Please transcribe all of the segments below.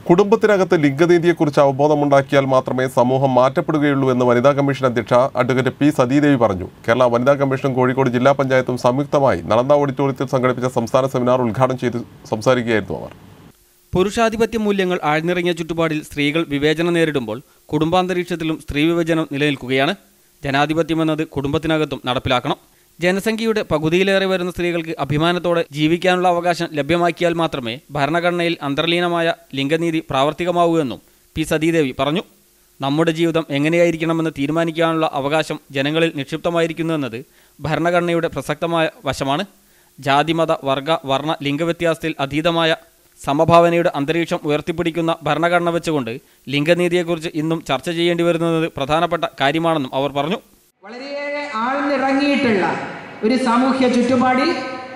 കുടുംബത്തിനകത്ത് ലിംഗനീതിയെക്കുറിച്ച് അവബോധമുണ്ടാക്കിയാൽ മാത്രമേ സമൂഹം മാറ്റപ്പെടുകയുള്ളൂ എന്ന് വനിതാ കമ്മീഷൻ അധ്യക്ഷ അഡ്വക്കേറ്റ് പി സതീദേവി പറഞ്ഞു കേരള വനിതാ കമ്മീഷനും കോഴിക്കോട് ജില്ലാ പഞ്ചായത്തും സംയുക്തമായി നളന്ദ ഓഡിറ്റോറിയത്തിൽ സംഘടിപ്പിച്ച സംസ്ഥാന സെമിനാർ ഉദ്ഘാടനം ചെയ്ത് സംസാരിക്കുകയായിരുന്നു അവർ പുരുഷാധിപത്യ മൂല്യങ്ങൾ ആഴ്ന്നിറങ്ങിയ ചുറ്റുപാടിൽ സ്ത്രീകൾ വിവേചനം നേരിടുമ്പോൾ കുടുംബാന്തരീക്ഷത്തിലും സ്ത്രീ വിവേചനം നിലനിൽക്കുകയാണ് ജനാധിപത്യമെന്നത് കുടുംബത്തിനകത്തും നടപ്പിലാക്കണം ജനസംഖ്യയുടെ പകുതിയിലേറെ വരുന്ന സ്ത്രീകൾക്ക് അഭിമാനത്തോടെ ജീവിക്കാനുള്ള അവകാശം ലഭ്യമാക്കിയാൽ മാത്രമേ ഭരണഘടനയിൽ അന്തർലീനമായ ലിംഗനീതി പ്രാവർത്തികമാവൂ എന്നും പി സതീദേവി പറഞ്ഞു നമ്മുടെ ജീവിതം എങ്ങനെയായിരിക്കണമെന്ന് തീരുമാനിക്കാനുള്ള അവകാശം ജനങ്ങളിൽ നിക്ഷിപ്തമായിരിക്കുന്നു എന്നത് ഭരണഘടനയുടെ പ്രസക്തമായ വശമാണ് ജാതിമത വർഗ വർണ്ണ ലിംഗവ്യത്യാസത്തിൽ അതീതമായ സമഭാവനയുടെ അന്തരീക്ഷം ഉയർത്തിപ്പിടിക്കുന്ന ഭരണഘടന വെച്ചുകൊണ്ട് ലിംഗനീതിയെക്കുറിച്ച് ഇന്നും ചർച്ച ചെയ്യേണ്ടി വരുന്നത് പ്രധാനപ്പെട്ട കാര്യമാണെന്നും അവർ പറഞ്ഞു വളരെയേറെ ആഴ്ന്നിറങ്ങിയിട്ടുള്ള ഒരു സാമൂഹ്യ ചുറ്റുപാടിൽ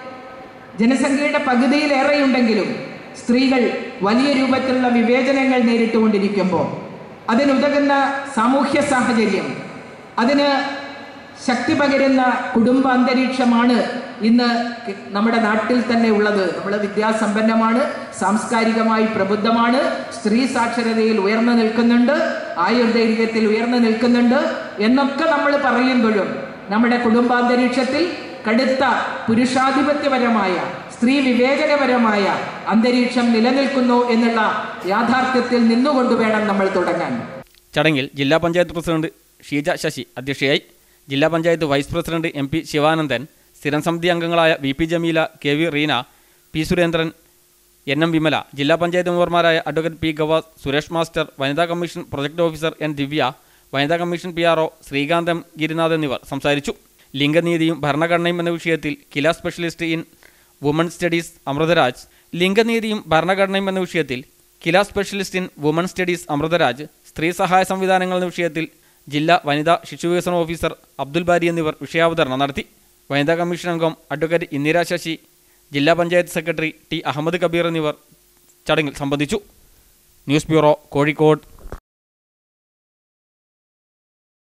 ജനസംഖ്യയുടെ പകുതിയിലേറെയുണ്ടെങ്കിലും സ്ത്രീകൾ വലിയ രൂപത്തിലുള്ള വിവേചനങ്ങൾ നേരിട്ടുകൊണ്ടിരിക്കുമ്പോൾ അതിനുതകുന്ന സാമൂഹ്യ സാഹചര്യം അതിന് ശക്തി പകരുന്ന കുടുംബ അന്തരീക്ഷമാണ് ഇന്ന് ക- നമ്മുടെ നാട്ടിൽ തന്നെ ഉള്ളത് നമ്മൾ വിദ്യാസമ്പന്നമാണ് സാംസ്കാരികമായി പ്രബുദ്ധമാണ് സ്ത്രീ സാക്ഷരതയിൽ ഉയർന്നു നിൽക്കുന്നുണ്ട് ആയുർദൈർഘ്യത്തിൽ ഉയർന്നു നിൽക്കുന്നുണ്ട് എന്നൊക്കെ നമ്മൾ പറയുമ്പോഴും നമ്മുടെ കുടുംബാന്തരീക്ഷത്തിൽ കടുത്ത പുരുഷാധിപത്യപരമായ സ്ത്രീ വിവേചനപരമായ അന്തരീക്ഷം നിലനിൽക്കുന്നു എന്നുള്ള യാഥാർത്ഥ്യത്തിൽ നിന്നുകൊണ്ട് വേണം നമ്മൾ തുടങ്ങാൻ ചടങ്ങിൽ ജില്ലാ പഞ്ചായത്ത് പ്രസിഡന്റ് ഷീജ ശശി അധ്യക്ഷയായി ജില്ലാ panchayat vice president M P Sivanandan സ്ഥിരം സമിതി അംഗങ്ങളായ V P Jameela K V Reena P Surendran N M Vimala ജില്ലാ പഞ്ചായത്ത് മെമ്പർമാരായ advocate P Gavas Suresh master വനിതാ commission project officer N Divya വനിതാ commission P R O Srikantham Girinath എന്നിവർ സംസാരിച്ചു ലിംഗനീതിയും ഭരണഘടനയും എന്ന വിഷയത്തിൽ Kila specialist in woman studies Amritharaj ലിംഗനീതിയും ഭരണഘടനയും എന്ന വിഷയത്തിൽ Kila specialist in woman studies Amritharaj സ്ത്രീ സഹായ സംവിധാനങ്ങൾ എന്ന വിഷയത്തിൽ ജില്ലാ വനിതാ ശിശുവികസന ഓഫീസർ അബ്ദുൽ ബാരി എന്നിവർ വിഷയാവതരണം നടത്തി വനിതാ കമ്മീഷൻ അംഗം അഡ്വക്കേറ്റ് ഇന്ദിരാ ശശി ജില്ലാ പഞ്ചായത്ത് സെക്രട്ടറി ടി അഹമ്മദ് കബീർ എന്നിവർ ചടങ്ങിൽ സംബന്ധിച്ചു ന്യൂസ് ബ്യൂറോ കോഴിക്കോട്